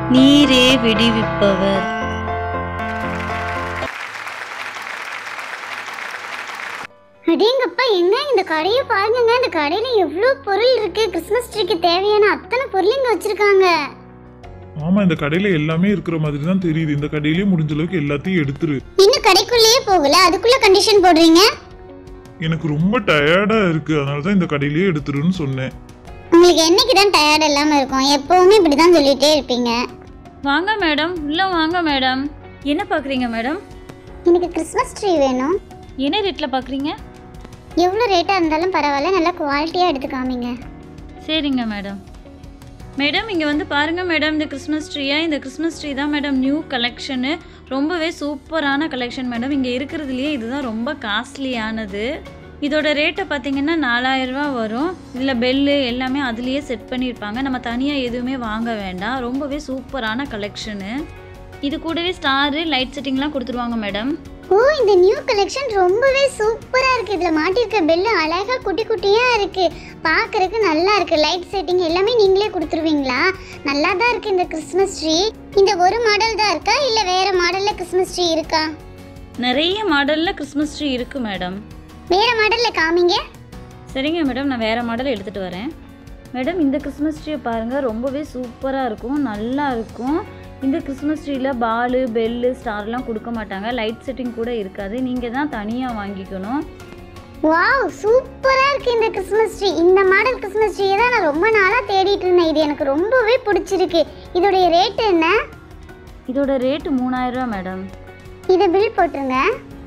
நீரே விடுவிப்பவர் அடேங்கப்பா என்ன இந்த கடையை பாருங்கங்க இந்த கடையில எவ்வளோ பொருள் இருக்கு கிறிஸ்மஸ் ட்ரீக்கு தேவையான அத்தனை பொருள் இங்க வச்சிருக்காங்க ஆமா இந்த கடையில எல்லாமே இருக்கிற மாதிரி தான் தெரியுது இந்த கடையிலேயே முடிஞ்ச அளவுக்கு எல்லாத்தையும் எடுத்துரு இன்னும் கடைக்குள்ளேயே போகல அதுக்குள்ள கண்டிஷன் போடுறீங்க எனக்கு ரொம்ப டயர்டா இருக்கு அதனால தான் இந்த கடையிலேயே எடுத்துருன்னு சொன்னேன் உங்களுக்கு என்னைக்கு தான் டயர்ட் இல்லாம இருக்கும் எப்பவுமே இப்படி தான் சொல்லிட்டே இருப்பீங்க வாங்க மேடம் உள்ளே வாங்க மேடம் என்ன பார்க்குறீங்க மேடம் எனக்கு கிறிஸ்மஸ் ட்ரீ வேணும் என்ன ரேட்டில் பார்க்குறீங்க எவ்வளோ ரேட்டாக இருந்தாலும் பரவாயில்ல நல்லா குவாலிட்டியாக எடுத்து காமிங்க சரிங்க மேடம் மேடம் இங்கே வந்து பாருங்கள் மேடம் இந்த கிறிஸ்மஸ் ட்ரீயா இந்த கிறிஸ்மஸ் ட்ரீ தான் மேடம் நியூ கலெக்ஷனு ரொம்பவே சூப்பரான கலெக்ஷன் மேடம் இங்கே இருக்கிறதுலையே இதுதான் ரொம்ப காஸ்ட்லியானது இதோட ரேட்டை பார்த்தீங்கன்னா நாலாயிரரூவா வரும் இதில் பெல்லு எல்லாமே அதுலேயே செட் பண்ணியிருப்பாங்க நம்ம தனியாக எதுவுமே வாங்க வேண்டாம் ரொம்பவே சூப்பரான கலெக்ஷனு இது கூடவே ஸ்டாரு லைட் செட்டிங்லாம் கொடுத்துருவாங்க மேடம் ஓ இந்த நியூ கலெக்ஷன் ரொம்பவே சூப்பராக இருக்குது இதில் மாட்டியிருக்க பெல்லு அழகாக குட்டி குட்டியாக இருக்குது பார்க்கறதுக்கு நல்லா இருக்குது லைட் செட்டிங் எல்லாமே நீங்களே கொடுத்துருவீங்களா நல்லா தான் இருக்குது இந்த கிறிஸ்மஸ் ட்ரீ இந்த ஒரு மாடல் தான் இருக்கா இல்லை வேறு மாடலில் கிறிஸ்மஸ் ட்ரீ இருக்கா நிறைய மாடலில் கிறிஸ்மஸ் ட்ரீ இருக்குது மேடம் வேறு மாடலில் காமிங்க சரிங்க மேடம் நான் வேறு மாடல் எடுத்துகிட்டு வரேன் மேடம் இந்த கிறிஸ்மஸ் ட்ரீயை பாருங்கள் ரொம்பவே சூப்பராக இருக்கும் நல்லா இருக்கும் இந்த கிறிஸ்மஸ் ட்ரீயில் பாலு பெல்லு ஸ்டார்லாம் கொடுக்க மாட்டாங்க லைட் செட்டிங் கூட இருக்காது நீங்கள் தான் தனியாக வாங்கிக்கணும் வாவ் சூப்பராக இருக்குது இந்த கிறிஸ்மஸ் ட்ரீ இந்த மாடல் கிறிஸ்மஸ் ட்ரீயை தான் நான் ரொம்ப நாளாக தேடிட்டு இருந்தேன் இது எனக்கு ரொம்பவே பிடிச்சிருக்கு இதோடைய ரேட் என்ன இதோட ரேட்டு மூணாயிரரூவா மேடம் இதை பில் போட்டுருங்க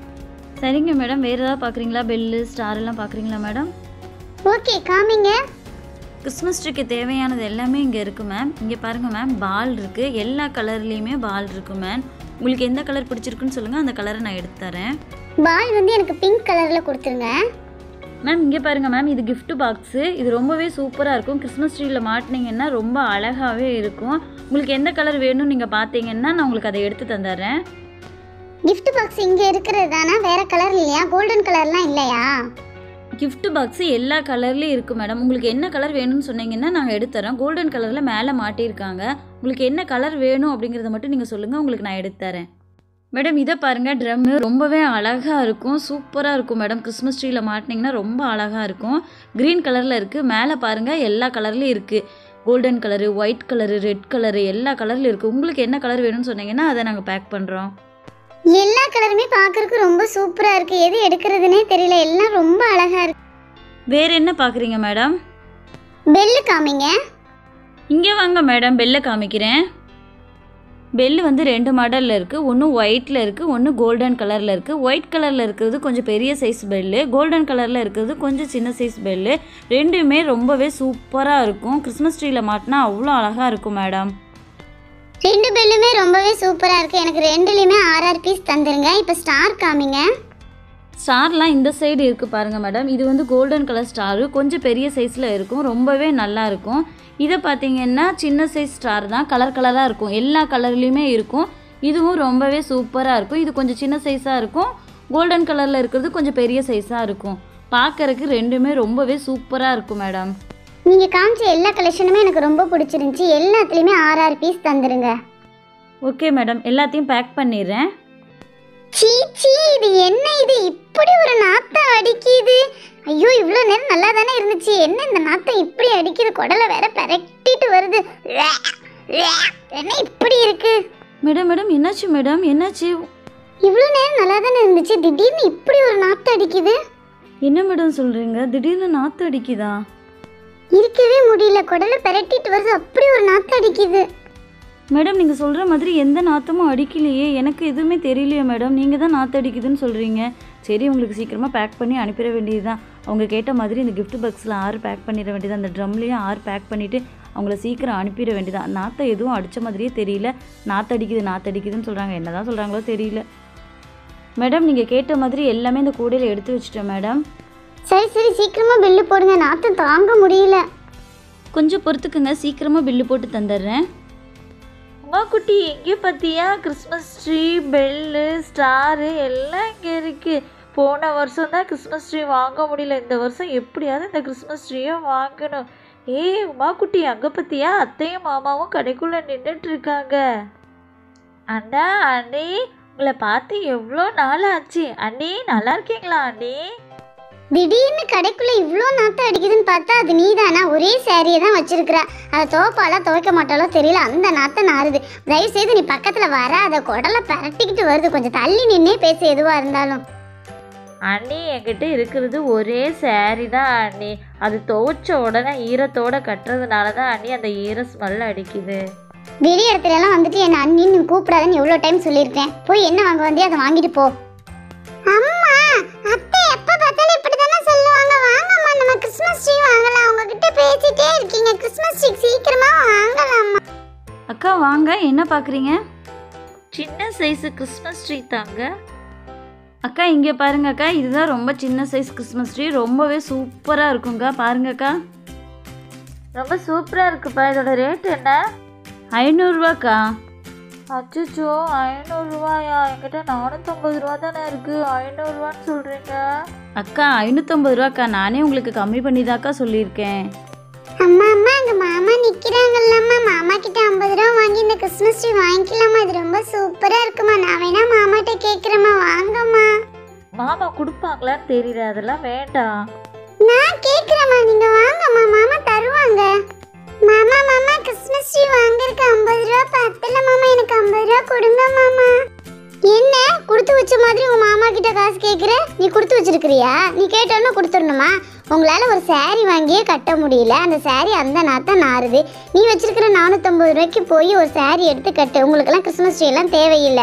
சரிங்க மேடம் வேறு ஏதாவது பார்க்குறீங்களா பெல்லு ஸ்டார் எல்லாம் பார்க்குறீங்களா மேடம் ஓகே காமிங்க கிறிஸ்மஸ் ட்ரீக்கு தேவையானது எல்லாமே இங்கே இருக்குது மேம் இங்கே பாருங்கள் மேம் பால் இருக்குது எல்லா கலர்லேயுமே பால் இருக்குது மேம் உங்களுக்கு எந்த கலர் பிடிச்சிருக்குன்னு சொல்லுங்கள் அந்த கலரை நான் எடுத்து தரேன் பால் வந்து எனக்கு பிங்க் கலரில் கொடுத்துருங்க மேம் இங்கே பாருங்கள் மேம் இது gift பாக்ஸு இது ரொம்பவே சூப்பராக இருக்கும் கிறிஸ்மஸ் ட்ரீயில் மாட்டினீங்கன்னா ரொம்ப அழகாகவே இருக்கும் உங்களுக்கு எந்த கலர் வேணும்னு நீங்கள் பார்த்தீங்கன்னா நான் உங்களுக்கு அதை எடுத்து தந்துடுறேன் gift பாக்ஸ் இங்கே இருக்கிறது தானே வேற கலர் இல்லையா கோல்டன் கலர்லாம் இல்லையா gift பாக்ஸு எல்லா கலர்லேயும் இருக்குது மேடம் உங்களுக்கு என்ன கலர் வேணும்னு சொன்னீங்கன்னா நாங்கள் எடுத்துறோம் கோல்டன் கலரில் மேலே மாட்டியிருக்காங்க உங்களுக்கு என்ன கலர் வேணும் அப்படிங்கிறத மட்டும் நீங்கள் சொல்லுங்கள் உங்களுக்கு நான் எடுத்து தரேன் மேடம் இதை பாருங்கள் ட்ரம்மு ரொம்பவே அழகாக இருக்கும் சூப்பராக இருக்கும் மேடம் கிறிஸ்மஸ் ட்ரீயில் மாட்டினீங்கன்னா ரொம்ப அழகாக இருக்கும் க்ரீன் கலரில் இருக்குது மேலே பாருங்கள் எல்லா கலர்லேயும் இருக்குது golden colour white colour red colour எல்லா கலர்லையும் இருக்குது உங்களுக்கு என்ன கலர் வேணும்னு சொன்னீங்கன்னா அதை நாங்கள் பேக் பண்ணுறோம் எல்லா கலருமே பார்க்கறதுக்கு ரொம்ப சூப்பராக இருக்குது எது எடுக்கிறதுனே தெரியல எல்லாம் ரொம்ப அழகாக இருக்கு வேறு என்ன பார்க்குறீங்க மேடம் பெல்லு காமிங்க இங்கே வாங்க மேடம் பெல்லை காமிக்கிறேன் பெல்லு வந்து ரெண்டு மாடலில் இருக்குது ஒன்று ஒயிட்டில் இருக்குது ஒன்று கோல்டன் கலரில் இருக்குது ஒயிட் கலரில் இருக்கிறது கொஞ்சம் பெரிய சைஸ் பெல்லு கோல்டன் கலரில் இருக்கிறது கொஞ்சம் சின்ன சைஸ் பெல்லு ரெண்டுமே ரொம்பவே சூப்பராக இருக்கும் கிறிஸ்மஸ் ட்ரீயில் மாட்டினா அவ்வளோ அழகாக இருக்கும் மேடம் ரெண்டு பெல்லுமே ரொம்பவே சூப்பராக இருக்குது எனக்கு ரெண்டுலேயுமே ஆர்ஆர் பீஸ் தந்துருங்க இப்போ ஸ்டார் காமிங்க ஸ்டார்லாம் இந்த சைடு இருக்குது பாருங்கள் மேடம் இது வந்து கோல்டன் கலர் ஸ்டாரு கொஞ்சம் பெரிய சைஸில் இருக்கும் ரொம்பவே நல்லா இருக்கும் இதை பார்த்தீங்கன்னா சின்ன சைஸ் ஸ்டார் தான் கலர் கலராக இருக்கும் எல்லா கலர்லேயுமே இருக்கும் இதுவும் ரொம்பவே சூப்பராக இருக்கும் இது கொஞ்சம் சின்ன சைஸாக இருக்கும் கோல்டன் கலரில் இருக்கிறது கொஞ்சம் பெரிய சைஸாக இருக்கும் பார்க்கறதுக்கு ரெண்டுமே ரொம்பவே சூப்பராக இருக்கும் மேடம் நீங்கள் காமிச்ச எல்லா கலெக்ஷனுமே எனக்கு ரொம்ப பிடிச்சிருந்துச்சி எல்லாத்துலேயுமே ஆர்ஆர் பீஸ் தந்துருங்க ஓகே மேடம் எல்லாத்தையும் பேக் பண்ணிடுறேன் சீ சீ இது என்ன இது இப்படி ஒரு நாத்தம் அடிக்குது ஐயோ இவ்வளோ நேரம் நல்லா தானே இருந்துச்சு என்ன இந்த நாத்தம் இப்படி அடிக்குது குடலை வேற பெரட்டிட்டு வருது உவ்வே, உவ்வே. என்ன இப்படி இருக்கு மேடம் மேடம் என்னாச்சு மேடம் என்னாச்சு இவ்வளோ நேரம் நல்லா தானே இருந்துச்சு திடீர்னு இப்படி ஒரு நாத்தம் அடிக்குது என்ன மேடம் சொல்கிறீங்க திடீர்னு நாற்று அடிக்குதா இருக்கவே முடியல குடலை பெரட்டிட்டு வருது அப்படி ஒரு நாத்தம் அடிக்குது மேடம் நீங்கள் சொல்கிற மாதிரி எந்த நாற்றமும் அடிக்கலையே எனக்கு எதுவுமே தெரியலையே மேடம் நீங்கள் தான் நாற்று அடிக்குதுன்னு சொல்கிறீங்க சரி உங்களுக்கு சீக்கிரமாக பேக் பண்ணி அனுப்பிட வேண்டியது தான் அவங்க கேட்ட மாதிரி இந்த gift பாக்ஸில் ஆறு பேக் பண்ணிட வேண்டியது அந்த ட்ரம்லேயும் ஆறு பேக் பண்ணிவிட்டு அவங்கள சீக்கிரம் அனுப்பிட வேண்டியதான் நாற்றை எதுவும் அடித்த மாதிரியே தெரியல நாற்று அடிக்குது நாற்று அடிக்குதுன்னு சொல்கிறாங்க என்ன தான் சொல்கிறாங்களோ தெரியல மேடம் நீங்கள் கேட்ட மாதிரி எல்லாமே இந்த கூடையில் எடுத்து வச்சுட்டேன் மேடம் சரி சரி சீக்கிரமா பில்லு போடுங்க நாத்தம் தாங்க முடியல கொஞ்சம் பொறுத்துக்குங்க சீக்கிரமாக பில்லு போட்டு தந்துடுறேன் அம்மா குட்டி எங்கே பார்த்தியா கிறிஸ்மஸ் ட்ரீ பெல்லு ஸ்டாரு எல்லாம் இங்கே இருக்குது போன வருஷம் தான் கிறிஸ்மஸ் ட்ரீ வாங்க முடியல இந்த வருஷம் எப்படியாவது இந்த கிறிஸ்மஸ் ட்ரீயை வாங்கணும் ஏய் உமாக்குட்டி அங்கே பத்தியா அத்தையும் மாமாவும் கடைக்குள்ளே நின்றுட்டு இருக்காங்க அண்ணா அண்ணி உங்களை பார்த்து எவ்வளோ நாள் ஆச்சு அண்ணி நல்லா இருக்கீங்களா அண்ணி திடீர்னு கடைக்குள்ள இவ்வளோ நாத்தம் அடிக்குதுன்னு பார்த்தா அது நீதானா ஒரே சாரியை தான் வச்சிருக்கிற அதை துவைப்பாலா துவைக்க மாட்டாலோ தெரியல அந்த நாத்தம் நாறுது தயவு செய்து நீ பக்கத்துல வராத குடலை பரட்டிக்கிட்டு வருது கொஞ்சம் தள்ளி நின்னே பேச எதுவா இருந்தாலும் அண்ணி என்கிட்ட இருக்கிறது ஒரே saree தான் அண்ணி அது துவைச்ச உடனே ஈரத்தோட கட்டுறதுனால தான் அண்ணி அந்த ஈர ஸ்மெல் அடிக்குது வெளி இடத்துல எல்லாம் வந்துட்டு என்ன அண்ணின்னு கூப்பிடாதன்னு எவ்வளோ டைம் சொல்லியிருக்கேன் போய் என்ன வாங்க வந்தியோ அதை வாங்கிட்டு போ அம்மா அத்தை எப்ப பார்த்தாலும் இப்படி தானே சொல்லுவாங்க வாங்கம்மா நம்ம கிறிஸ்மஸ் ட்ரீ வாங்கலாம் உங்ககிட்ட பேசிட்டே இருக்கீங்க கிறிஸ்மஸ் ட்ரீ சீக்கிரமா வாங்கலாம்மா அக்கா வாங்க என்ன பார்க்குறீங்க சின்ன சைஸு கிறிஸ்மஸ் ட்ரீ தாங்க அக்கா இங்கே பாருங்க அக்கா இதுதான் ரொம்ப சின்ன சைஸ் கிறிஸ்மஸ் ட்ரீ ரொம்பவே சூப்பராக இருக்குங்க்கா பாருங்கக்கா ரொம்ப சூப்பராக இருக்குப்பா இதோட ரேட் என்ன ஐநூறுரூவாக்கா அச்சோ ஐநூறுரூவாயா என்கிட்ட நானூற்றம்பது ரூபா தானே இருக்குது ஐநூறுரூவான்னு சொல்கிறீங்க அக்கா ஐநூற்றம்பது ரூபாக்கா நானே உங்களுக்கு கம்மி பண்ணி தாக்கா சொல்லியிருக்கேன் அம்மா அம்மா அங்க மாமா நிக்கிறாங்கல்லம்மா மாமா கிட்ட ஐம்பது ரூபா வாங்கி இந்த கிறிஸ்மஸ் ட்ரீ வாங்கிக்கலாமா இது ரொம்ப சூப்பரா இருக்குமா நான் வேணா மாமாட்ட கேக்குறேம்மா வாங்கம்மா மாமா கொடுப்பாங்களான்னு தெரியல அதெல்லாம் வேண்டாம் நான் கேக்குறேம்மா நீங்க வாங்கம்மா மாமா தருவாங்க மாமா மாமா கிறிஸ்மஸ் ட்ரீ வாங்குறதுக்கு ஐம்பது ரூபா பத்தல மாமா எனக்கு ஐம்பது ரூபா கொடுங்க மாமா என்ன கொடுத்து வச்ச மாதிரி உங்க மாமா கிட்ட காசு கேக்குற நீ கொடுத்து வச்சிருக்கிறியா நீ கேட்டோன்னு கொடுத்துடணுமா உங்களால ஒரு saree வாங்கியே கட்ட முடியல அந்த saree அந்த நாத்தான் நாறுது நீ வச்சிருக்கிற நானூத்தம்பது ரூபாய்க்கு போய் ஒரு saree எடுத்து கட்டு உங்களுக்கெல்லாம் கிறிஸ்மஸ் ட்ரீ எல்லாம் தேவையில்லை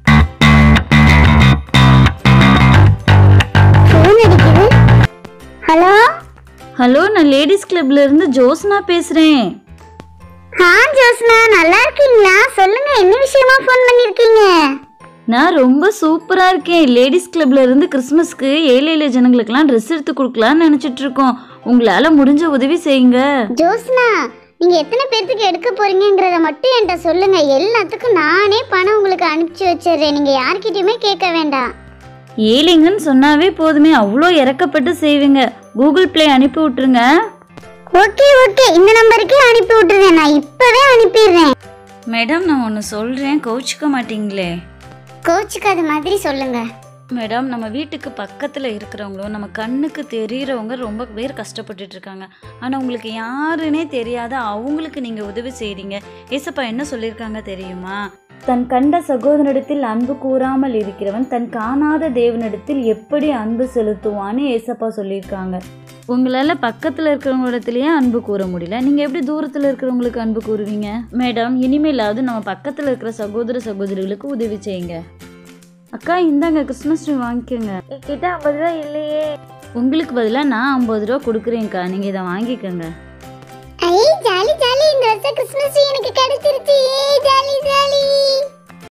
ஃபோன் அடிக்குது ஹலோ ஹலோ நான் லேடிஸ் கிளப்ல இருந்து ஜோஸ்னா பேசுகிறேன் ஆ ஜோஸ்னா நல்லா இருக்கீங்களா சொல்லுங்க என்ன விஷயமா ஃபோன் பண்ணிருக்கீங்க நான் ரொம்ப சூப்பராக இருக்கேன் லேடிஸ் கிளப்ல இருந்து கிறிஸ்மஸ்க்கு ஏழை ஏழை ஜனங்களுக்கெல்லாம் ட்ரெஸ் எடுத்து கொடுக்கலான்னு நினச்சிட்டு இருக்கோம் உங்களால் முடிஞ்ச உதவி செய்யுங்க ஜோஸ்னா நீங்க எத்தனை பேர்த்துக்கு எடுக்க போறீங்கங்கிறத மட்டும் என்கிட்ட சொல்லுங்க எல்லாத்துக்கும் நானே பணம் உங்களுக்கு அனுப்பிச்சு வச்சிடுறேன் நீங்க யார்கிட்டயுமே கேட்க வேண்டாம் ஏழைங்கன்னு சொன்னாவே போதுமே அவ்வளோ இறக்கப்பட்டு செய்வீங்க கூகுள் ப்ளே அனுப்பி விட்ருங்க ஓகே ஓகே இந்த நம்பருக்கே அனுப்பி விட்டுறேன் நான் இப்பவே அனுப்பிடுறேன் மேடம் நான் ஒன்று சொல்கிறேன் கோச்சிக்க மாட்டீங்களே கோச்சுக்காத மாதிரி சொல்லுங்க மேடம் நம்ம வீட்டுக்கு பக்கத்தில் இருக்கிறவங்களும் நம்ம கண்ணுக்கு தெரிகிறவங்க ரொம்ப பேர் கஷ்டப்பட்டுட்டு இருக்காங்க ஆனால் உங்களுக்கு யாருன்னே தெரியாத அவங்களுக்கு நீங்கள் உதவி செய்கிறீங்க ஏசப்பா என்ன சொல்லியிருக்காங்க தெரியுமா தன் கண்ட சகோதரனிடத்தில் அன்பு கூறாமல் இருக்கிறவன் தன் காணாத தேவனிடத்தில் எப்படி அன்பு செலுத்துவான்னு ஏசப்பா சொல்லியிருக்காங்க உங்களால் பக்கத்தில் இருக்கிறவங்களிடத்துலயே அன்பு கூற முடியல நீங்கள் எப்படி தூரத்தில் இருக்கிறவங்களுக்கு அன்பு கூறுவீங்க மேடம் இனிமேலாவது நம்ம பக்கத்தில் இருக்கிற சகோதர சகோதரிகளுக்கு உதவி செய்யுங்க அக்கா இந்தாங்க கிறிஸ்மஸ் ட்ரீ வாங்கிக்கோங்க என்கிட்ட ஐம்பது ரூபா இல்லையே உங்களுக்கு பதிலாக நான் ஐம்பது ரூபா கொடுக்குறேன்க்கா நீங்கள் இதை வாங்கிக்கோங்க ஐ ஜாலி ஜாலி இந்த வருஷம் கிறிஸ்மஸ் ட்ரீ எனக்கு